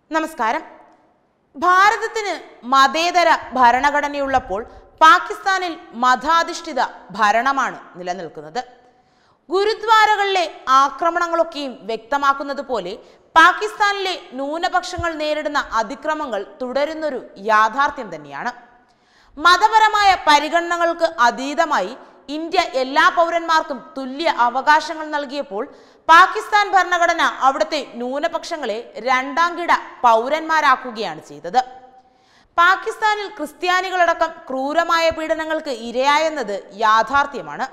നമസ്കാരം ഭാരതത്തിന് മതേതര ഭരണഘടനയുള്ളപ്പോൾ പാകിസ്ഥാനിൽ മതാധിഷ്ഠിത ഭരണമാണ് നിലനിൽക്കുന്നത് ഗുരുദ്വാരകളിലെ ആക്രമണങ്ങളൊക്കെയും വ്യക്തമാക്കുന്നത് പോലെ പാകിസ്ഥാനിലെ ന്യൂനപക്ഷങ്ങൾ നേരിടുന്ന അതിക്രമങ്ങൾ തുടരുന്നൊരു യാഥാർത്ഥ്യം തന്നെയാണ് മതപരമായ പരിഗണനകൾക്ക് അതീതമായി ഇന്ത്യ എല്ലാ പൗരന്മാർക്കും തുല്യ അവകാശങ്ങൾ നൽകിയപ്പോൾ പാകിസ്ഥാൻ ഭരണഘടന അവിടുത്തെ ന്യൂനപക്ഷങ്ങളെ രണ്ടാം കിട പൗരന്മാരാക്കുകയാണ് ചെയ്തത് പാകിസ്ഥാനിൽ ക്രിസ്ത്യാനികളടക്കം ക്രൂരമായ പീഡനങ്ങൾക്ക് ഇരയായെന്നത് യാഥാർത്ഥ്യമാണ്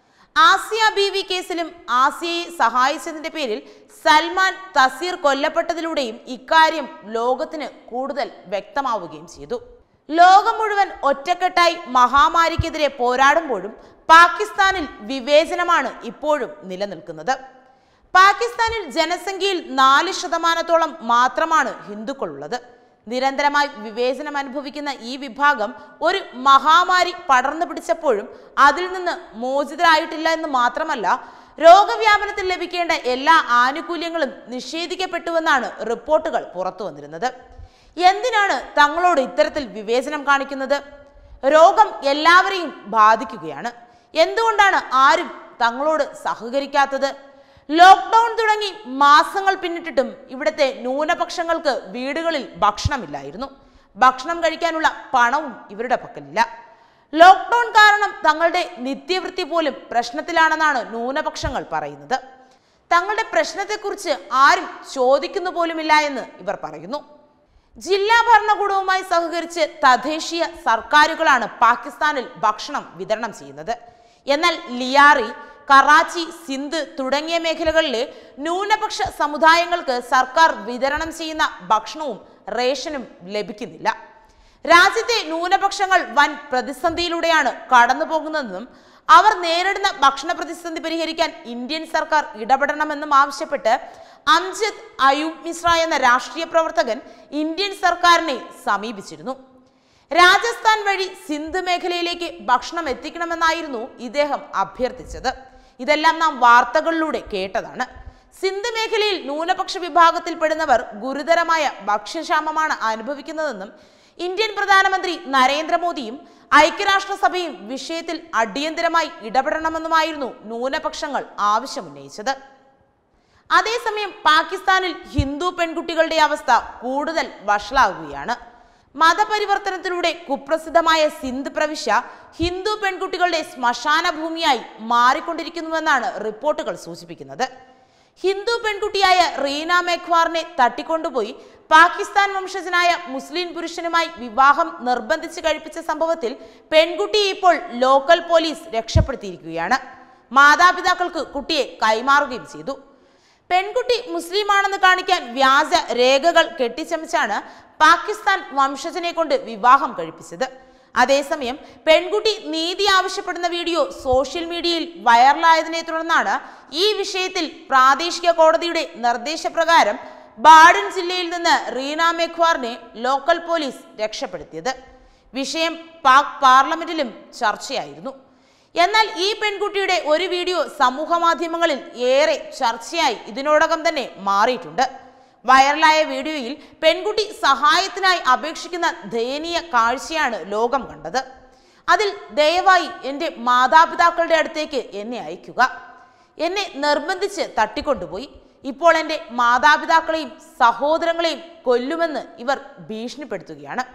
ആസിയ ബീവി കേസിലും ആസിയയെ സഹായിച്ചതിന്റെ പേരിൽ സൽമാൻ തസീർ കൊല്ലപ്പെട്ടതിലൂടെയും ഇക്കാര്യം ലോകത്തിന് കൂടുതൽ വ്യക്തമാവുകയും ചെയ്തു ലോകം മുഴുവൻ ഒറ്റക്കെട്ടായി മഹാമാരിക്കെതിരെ പോരാടുമ്പോഴും പാകിസ്ഥാനിൽ വിവേചനമാണ് ഇപ്പോഴും നിലനിൽക്കുന്നത് പാകിസ്ഥാനിൽ ജനസംഖ്യയിൽ നാല് ശതമാനത്തോളം മാത്രമാണ് ഹിന്ദുക്കളുള്ളത് നിരന്തരമായി വിവേചനം അനുഭവിക്കുന്ന ഈ വിഭാഗം ഒരു മഹാമാരി പടർന്നു പിടിച്ചപ്പോഴും അതിൽ നിന്ന് മോചിതരായിട്ടില്ല എന്ന് മാത്രമല്ല രോഗവ്യാപനത്തിൽ ലഭിക്കേണ്ട എല്ലാ ആനുകൂല്യങ്ങളും നിഷേധിക്കപ്പെട്ടുവെന്നാണ് റിപ്പോർട്ടുകൾ പുറത്തു വന്നിരുന്നത് എന്തിനാണ് തങ്ങളോട് ഇത്തരത്തിൽ വിവേചനം കാണിക്കുന്നത് രോഗം എല്ലാവരെയും ബാധിക്കുകയാണ് എന്തുകൊണ്ടാണ് ആരും തങ്ങളോട് സഹകരിക്കാത്തത് ലോക്ക്ഡൗൺ തുടങ്ങി മാസങ്ങൾ പിന്നിട്ടിട്ടും ഇവിടുത്തെ ന്യൂനപക്ഷങ്ങൾക്ക് വീടുകളിൽ ഭക്ഷണമില്ലായിരുന്നു ഭക്ഷണം കഴിക്കാനുള്ള പണവും ഇവരുടെ പക്കലില്ല ലോക്ക്ഡൗൺ കാരണം തങ്ങളുടെ നിത്യവൃത്തി പോലും പ്രശ്നത്തിലാണെന്നാണ് ന്യൂനപക്ഷങ്ങൾ പറയുന്നത് തങ്ങളുടെ പ്രശ്നത്തെക്കുറിച്ച് ആരും ചോദിക്കുന്നു പോലുമില്ല എന്ന് ഇവർ പറയുന്നു ജില്ലാ ഭരണകൂടവുമായി സഹകരിച്ച് തദ്ദേശീയ സർക്കാരുകളാണ് പാകിസ്ഥാനിൽ ഭക്ഷണം വിതരണം ചെയ്യുന്നത് എന്നാൽ ലിയാറി കറാച്ചി സിന്ധ് തുടങ്ങിയ മേഖലകളിലെ ന്യൂനപക്ഷ സമുദായങ്ങൾക്ക് സർക്കാർ വിതരണം ചെയ്യുന്ന ഭക്ഷണവും റേഷനും ലഭിക്കുന്നില്ല രാജ്യത്തെ ന്യൂനപക്ഷങ്ങൾ വൻ പ്രതിസന്ധിയിലൂടെയാണ് കടന്നു പോകുന്നതെന്നും അവർ നേരിടുന്ന ഭക്ഷണ പ്രതിസന്ധി പരിഹരിക്കാൻ ഇന്ത്യൻ സർക്കാർ ഇടപെടണമെന്നും ആവശ്യപ്പെട്ട് അംജദ് അയൂബ് മിശ്ര എന്ന രാഷ്ട്രീയ പ്രവർത്തകൻ ഇന്ത്യൻ സർക്കാരിനെ സമീപിച്ചിരുന്നു രാജസ്ഥാൻ വഴി സിന്ധ് മേഖലയിലേക്ക് ഭക്ഷണം എത്തിക്കണമെന്നായിരുന്നു ഇദ്ദേഹം അഭ്യർത്ഥിച്ചത് ഇതെല്ലാം നാം വാർത്തകളിലൂടെ കേട്ടതാണ് സിന്ധ് മേഖലയിൽ ന്യൂനപക്ഷ വിഭാഗത്തിൽപ്പെടുന്നവർ ഗുരുതരമായ ഭക്ഷ്യക്ഷാമമാണ് അനുഭവിക്കുന്നതെന്നും ഇന്ത്യൻ പ്രധാനമന്ത്രി നരേന്ദ്രമോദിയും ഐക്യരാഷ്ട്രസഭയും വിഷയത്തിൽ അടിയന്തരമായി ഇടപെടണമെന്നുമായിരുന്നു ന്യൂനപക്ഷങ്ങൾ ആവശ്യമുന്നയിച്ചത് അതേസമയം പാകിസ്ഥാനിൽ ഹിന്ദു പെൺകുട്ടികളുടെ അവസ്ഥ കൂടുതൽ വഷളാകുകയാണ് മതപരിവർത്തനത്തിലൂടെ കുപ്രസിദ്ധമായ സിന്ധ് പ്രവിശ്യ ഹിന്ദു പെൺകുട്ടികളുടെ ശ്മശാന ഭൂമിയായി മാറിക്കൊണ്ടിരിക്കുന്നുവെന്നാണ് റിപ്പോർട്ടുകൾ സൂചിപ്പിക്കുന്നത് ഹിന്ദു പെൺകുട്ടിയായ റീന മേഘ്വാറിനെ തട്ടിക്കൊണ്ടുപോയി പാകിസ്ഥാൻ വംശജനായ മുസ്ലിം പുരുഷനുമായി വിവാഹം നിർബന്ധിച്ച് കഴിപ്പിച്ച സംഭവത്തിൽ പെൺകുട്ടിയെ ഇപ്പോൾ ലോക്കൽ പോലീസ് രക്ഷപ്പെടുത്തിയിരിക്കുകയാണ് മാതാപിതാക്കൾക്ക് കുട്ടിയെ കൈമാറുകയും ചെയ്തു പെൺകുട്ടി മുസ്ലിമാണെന്ന് കാണിക്കാൻ വ്യാജ രേഖകൾ കെട്ടിച്ചമച്ചാണ് പാകിസ്ഥാൻ വംശജനെ കൊണ്ട് വിവാഹം കഴിപ്പിച്ചത് അതേസമയം പെൺകുട്ടി നീതി ആവശ്യപ്പെടുന്ന വീഡിയോ സോഷ്യൽ മീഡിയയിൽ വൈറലായതിനെ തുടർന്നാണ് ഈ വിഷയത്തിൽ പ്രാദേശിക കോടതിയുടെ നിർദ്ദേശപ്രകാരം ബാഡൻ ജില്ലയിൽ നിന്ന് റീന മെഖ്വാറിനെ ലോക്കൽ പോലീസ് രക്ഷപ്പെടുത്തിയത് വിഷയം പാക് പാർലമെന്റിലും ചർച്ചയായിരുന്നു എന്നാൽ ഈ പെൺകുട്ടിയുടെ ഒരു വീഡിയോ സമൂഹ മാധ്യമങ്ങളിൽ ഏറെ ചർച്ചയായി ഇതിനോടകം തന്നെ മാറിയിട്ടുണ്ട് വൈറലായ വീഡിയോയിൽ പെൺകുട്ടി സഹായത്തിനായി അപേക്ഷിക്കുന്ന ദയനീയ കാഴ്ചയാണ് ലോകം കണ്ടത് അതിൽ ദയവായി എൻ്റെ മാതാപിതാക്കളുടെ അടുത്തേക്ക് എന്നെ അയക്കുക എന്നെ നിർബന്ധിച്ച് തട്ടിക്കൊണ്ടുപോയി ഇപ്പോൾ എൻ്റെ മാതാപിതാക്കളെയും സഹോദരങ്ങളെയും കൊല്ലുമെന്ന് ഇവർ ഭീഷണിപ്പെടുത്തുകയാണ്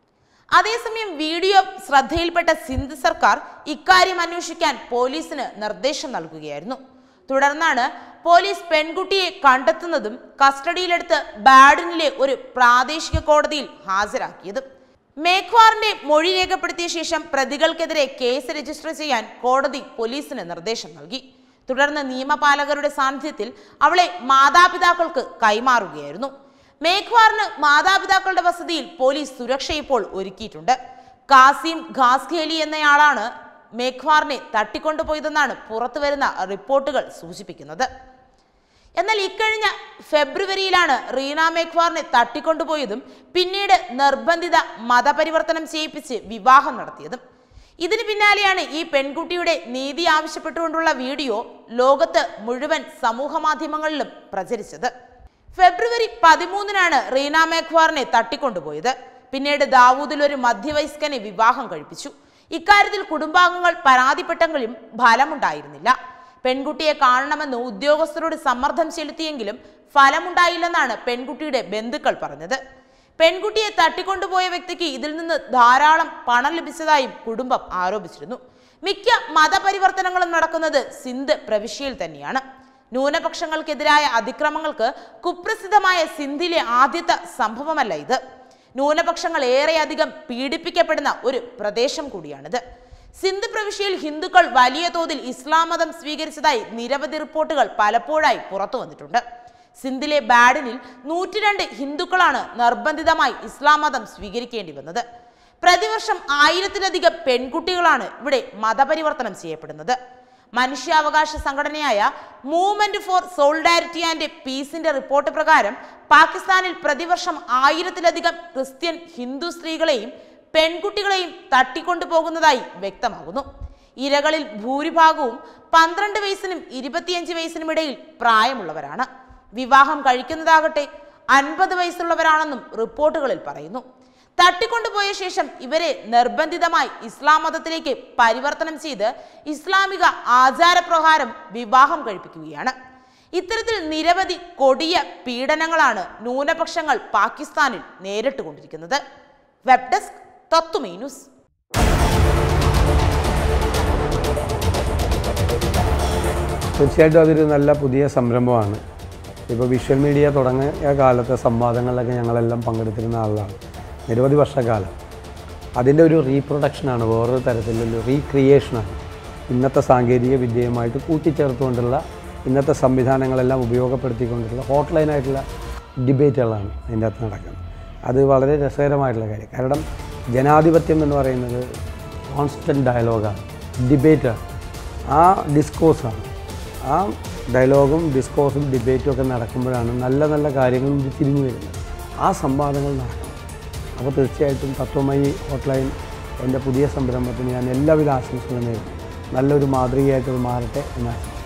അതേസമയം വീഡിയോ ശ്രദ്ധയിൽപ്പെട്ട സിന്ധ് സർക്കാർ ഇക്കാര്യം അന്വേഷിക്കാൻ പോലീസിന് നിർദ്ദേശം നൽകുകയായിരുന്നു തുടർന്നാണ് പോലീസ് പെൺകുട്ടിയെ കണ്ടെത്തുന്നതും കസ്റ്റഡിയിലെടുത്ത് ബാഡനിലെ ഒരു പ്രാദേശിക കോടതിയിൽ ഹാജരാക്കിയതും മേഘ്വാറിന്റെ മൊഴി രേഖപ്പെടുത്തിയ ശേഷം പ്രതികൾക്കെതിരെ കേസ് രജിസ്റ്റർ ചെയ്യാൻ കോടതി പോലീസിന് നിർദ്ദേശം നൽകി തുടർന്ന് നിയമപാലകരുടെ സാന്നിധ്യത്തിൽ അവളെ മാതാപിതാക്കൾക്ക് കൈമാറുകയായിരുന്നു മേഘ്വാറിന് മാതാപിതാക്കളുടെ വസതിയിൽ പോലീസ് സുരക്ഷ ഇപ്പോൾ ഒരുക്കിയിട്ടുണ്ട് കാസിം ഖാസ്ഖേലി എന്നയാളാണ് മേഘ്വാറിനെ തട്ടിക്കൊണ്ടുപോയതെന്നാണ് പുറത്തുവരുന്ന റിപ്പോർട്ടുകൾ സൂചിപ്പിക്കുന്നത് എന്നാൽ ഇക്കഴിഞ്ഞ ഫെബ്രുവരിയിലാണ് റീന മേഘ്വാറിനെ തട്ടിക്കൊണ്ടുപോയതും പിന്നീട് നിർബന്ധിത മതപരിവർത്തനം ചെയ്യിപ്പിച്ച് വിവാഹം നടത്തിയതും ഇതിന് പിന്നാലെയാണ് ഈ പെൺകുട്ടിയുടെ നീതി ആവശ്യപ്പെട്ടുകൊണ്ടുള്ള വീഡിയോ ലോകത്ത് മുഴുവൻ സമൂഹ മാധ്യമങ്ങളിലും പ്രചരിച്ചത് ഫെബ്രുവരി പതിമൂന്നിനാണ് റീന മേഘ്വാറിനെ തട്ടിക്കൊണ്ടുപോയത് പിന്നീട് ദാവൂദിൽ ഒരു മധ്യവയസ്കനെ വിവാഹം കഴിപ്പിച്ചു ഇക്കാര്യത്തിൽ കുടുംബാംഗങ്ങൾ പരാതിപ്പെട്ടെങ്കിലും ഫലമുണ്ടായിരുന്നില്ല പെൺകുട്ടിയെ കാണണമെന്ന് ഉദ്യോഗസ്ഥരോട് സമ്മർദ്ദം ചെലുത്തിയെങ്കിലും ഫലമുണ്ടായില്ലെന്നാണ് പെൺകുട്ടിയുടെ ബന്ധുക്കൾ പറഞ്ഞത് പെൺകുട്ടിയെ തട്ടിക്കൊണ്ടുപോയ വ്യക്തിക്ക് ഇതിൽ നിന്ന് ധാരാളം പണം ലഭിച്ചതായും കുടുംബം ആരോപിച്ചിരുന്നു മിക്ക മതപരിവർത്തനങ്ങളും നടക്കുന്നത് സിന്ധ് പ്രവിശ്യയിൽ തന്നെയാണ് ന്യൂനപക്ഷങ്ങൾക്കെതിരായ അതിക്രമങ്ങൾക്ക് കുപ്രസിദ്ധമായ സിന്ധിലെ ആദ്യത്തെ സംഭവമല്ല ഇത് ന്യൂനപക്ഷങ്ങൾ ഏറെയധികം പീഡിപ്പിക്കപ്പെടുന്ന ഒരു പ്രദേശം കൂടിയാണിത് സിന്ധ് പ്രവിശ്യയിൽ ഹിന്ദുക്കൾ വലിയ തോതിൽ ഇസ്ലാം മതം സ്വീകരിച്ചതായി നിരവധി റിപ്പോർട്ടുകൾ പലപ്പോഴായി പുറത്തു വന്നിട്ടുണ്ട് സിന്ധിലെ ബാഡിനിൽ നൂറ്റിരണ്ട് ഹിന്ദുക്കളാണ് നിർബന്ധിതമായി ഇസ്ലാം മതം സ്വീകരിക്കേണ്ടി വന്നത് പ്രതിവർഷം ആയിരത്തിലധികം പെൺകുട്ടികളാണ് ഇവിടെ മതപരിവർത്തനം ചെയ്യപ്പെടുന്നത് മനുഷ്യാവകാശ സംഘടനയായ മൂവ്മെന്റ് ഫോർ സോളിഡാരിറ്റി ആൻഡ് പീസിന്റെ റിപ്പോർട്ട് പ്രകാരം പാകിസ്ഥാനിൽ പ്രതിവർഷം ആയിരത്തിലധികം ക്രിസ്ത്യൻ ഹിന്ദു സ്ത്രീകളെയും പെൺകുട്ടികളെയും തട്ടിക്കൊണ്ടുപോകുന്നതായി വ്യക്തമാകുന്നു ഇരകളിൽ ഭൂരിഭാഗവും പന്ത്രണ്ട് വയസ്സിനും ഇരുപത്തിയഞ്ച് വയസ്സിനും ഇടയിൽ പ്രായമുള്ളവരാണ് വിവാഹം കഴിക്കുന്നതാകട്ടെ അൻപത് വയസ്സുള്ളവരാണെന്നും റിപ്പോർട്ടുകളിൽ പറയുന്നു തട്ടിക്കൊണ്ടുപോയ ശേഷം ഇവരെ നിർബന്ധിതമായി ഇസ്ലാം മതത്തിലേക്ക് പരിവർത്തനം ചെയ്ത് ഇസ്ലാമിക ആചാരപ്രകാരം വിവാഹം കഴിപ്പിക്കുകയാണ് ഇത്തരത്തിൽ നിരവധി കൊടിയ പീഡനങ്ങളാണ് ന്യൂനപക്ഷങ്ങൾ പാകിസ്ഥാനിൽ നേരിട്ടുകൊണ്ടിരിക്കുന്നത് വെബ് ഡെസ്ക് തത്തുമീ ന്യൂസ് തീർച്ചയായിട്ടും അതൊരു നല്ല പുതിയ സംരംഭമാണ് ഇപ്പോൾ വിഷ്വൽ മീഡിയ തുടങ്ങിയ കാലത്തെ സംവാദങ്ങളിലൊക്കെ ഞങ്ങളെല്ലാം പങ്കെടുത്തിരുന്ന ആളാണ് നിരവധി വർഷക്കാലം അതിൻ്റെ ഒരു റീപ്രൊഡക്ഷനാണ് വേറൊരു തരത്തിലുള്ള റീക്രിയേഷനാണ് ഇന്നത്തെ സാങ്കേതിക വിദ്യയുമായിട്ട് കൂട്ടിച്ചേർത്തുകൊണ്ടുള്ള ഇന്നത്തെ സംവിധാനങ്ങളെല്ലാം ഉപയോഗപ്പെടുത്തിക്കൊണ്ടുള്ള ഹോട്ട്ലൈനായിട്ടുള്ള ഡിബേറ്റുകളാണ് അതിൻ്റെ അകത്ത് നടക്കുന്നത് അത് വളരെ രസകരമായിട്ടുള്ള കാര്യം കാരണം ജനാധിപത്യം എന്ന് പറയുന്നത് കോൺസ്റ്റൻറ്റ് ഡയലോഗാണ് ഡിബേറ്റാണ് ആ ഡിസ്കോഴ്സാണ് ആ ഡയലോഗും ഡിസ്കോഴ്സും ഡിബേറ്റും ഒക്കെ നടക്കുമ്പോഴാണ് നല്ല നല്ല കാര്യങ്ങൾ തിരിഞ്ഞു വരുന്നത് ആ സംവാദങ്ങൾ നടക്കണം അപ്പോൾ തീർച്ചയായിട്ടും തത്വമയി ഹോട്ട്ലൈൻ എൻ്റെ പുതിയ സംരംഭത്തിന് ഞാൻ എല്ലാവിധ ആശംസകളും നേരുന്നു നല്ലൊരു മാതൃകയായിട്ട് അത് മാറട്ടെ എന്ന് ആശംസിക്കുന്നു